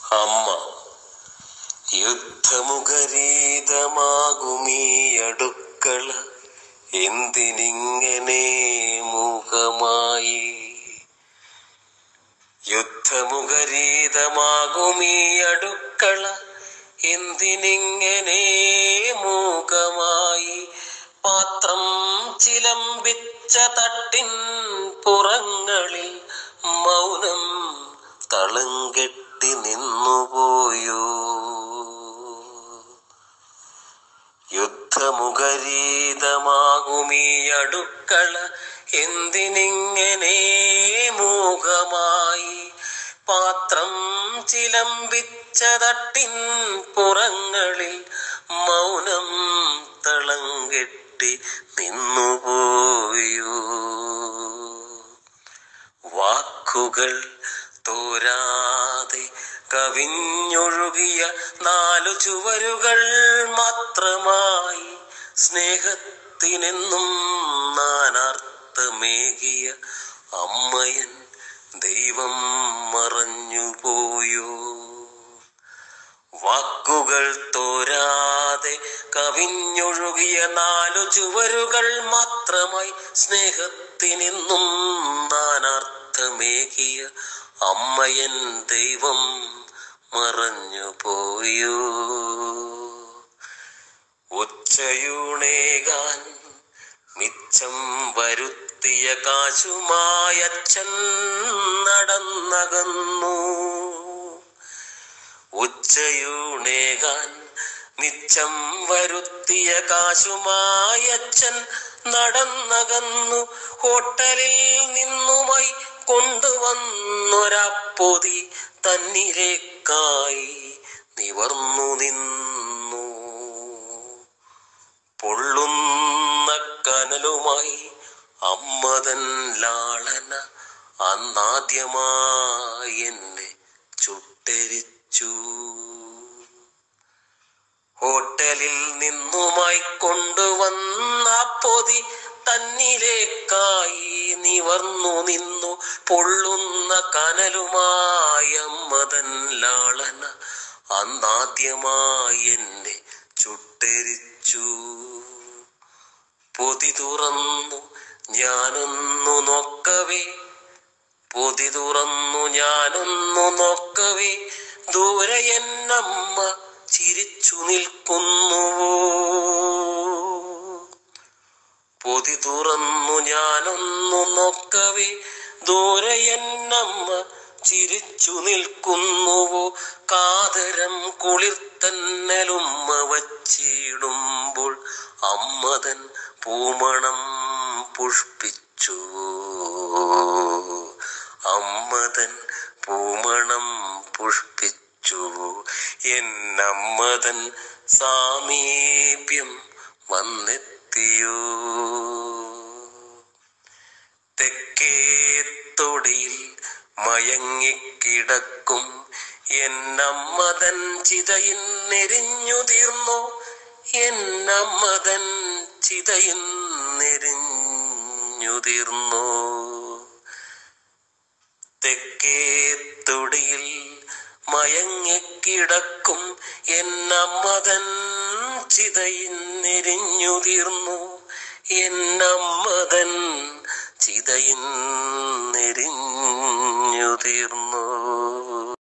അമ്മ യുദ്ധമുഖരീതമാകുമീ അടുക്കള എന്തിനിങ്ങനെ മുഖമായി യുദ്ധമുഖരീതമാകുമീ അടുക്കള എന്തിനിങ്ങനെ മൂകമായി പാത്രം ചിലമ്പിച്ച തട്ടിൻ പുറങ്ങളിൽ മൗനം തളങ്കെട്ടി നിന്നുപോയോ യുദ്ധമുഖരീതമാകുമീ അടുക്കള എന്തിനിങ്ങനെ മൂകമായി പാത്രം ചിലമ്പിച്ച തട്ടിൻ പുറങ്ങളിൽ മൗനം തളങ്കെട്ടി നിന്നുപോയോ വാക്കുകൾ തോരാതെ കവിഞ്ഞൊഴുകിയ നാലു ചുവരുകൾ മാത്രമായി സ്നേഹത്തിനെന്നും നാനാർത്ഥമേകിയ അമ്മയൻ ദൈവം മറഞ്ഞുപോയോ വാക്കുകൾ തോരാതെ കവിഞ്ഞൊഴുകിയ നാലു ചുവരുകൾ മാത്രമായി സ്നേഹത്തിനിന്നും നാനാർത്ഥമേകിയ അമ്മയൻ ദൈവം മറഞ്ഞുപോയോ ഉച്ചയൂണേകാൻ മിച്ചം വരുത്തിയ കാശുമായച്ഛൻ നടന്നകന്നു ഉച്ചയൂണേകാൻ മിച്ചം വരുത്തിയ കാശുമായച്ഛൻ നടന്നകന്നു ഹോട്ടലിൽ നിന്നുമായി കൊണ്ടുവന്നൊരപ്പൊതി തന്നിലേക്കായി നിവർന്നു നിന്നു പൊള്ളുന്ന കനലുമായി അമ്മതൻ ലാളന അന്നാദ്യമായി എന്നെ ചുട്ടരിച്ചു ഹോട്ടലിൽ നിന്നുമായി കൊണ്ടുവന്ന പൊതി തന്നിലേക്കായി നിവർന്നു നിന്നു പൊള്ളുന്ന കനലുമായി അമ്മതൻ ലാളന അന്നാദ്യമായി എന്നെ ചുട്ടരിച്ചു പൊതി തുറന്നു ഞാനൊന്നു നോക്കവേ പൊതി തുറന്നു ഞാനൊന്നു നോക്കവേ ദൂരെ എന്നമ്മ ചിരിച്ചു നിൽക്കുന്നുവോ പൊതി തുറന്നു ഞാനൊന്നു നോക്കവേ ദൂരെ എന്നമ്മ ചിരിച്ചു നിൽക്കുന്നുവോ കാതരം കുളിർത്തന്നലുമ്മ വച്ചിടുമ്പോൾ അമ്മതൻ പൂമണം പുഷ്പിച്ചു അമ്മതൻ പൂമണം പുഷ്പിച്ചു എന്നമ്മതൻ സാമീപ്യം വന്നെത്തിയോ തെക്കേത്തൊടിയിൽ മയങ്ങിക്കിടക്കും എന്നമ്മതൻ ചിതയിൻ നെരിഞ്ഞു തീർന്നു എന്നമ്മതൻ ചിതയിൻ നെരിഞ്ഞു തീർന്നു തെക്കേത്തൊടിയിൽ മയങ്ങിക്കിടക്കും എന്നമ്മതൻ ചിതയിൻ നെരിഞ്ഞു തീർന്നു എന്നമ്മതൻ ചിതയിൻ നെരിഞ്ഞു തീർന്നു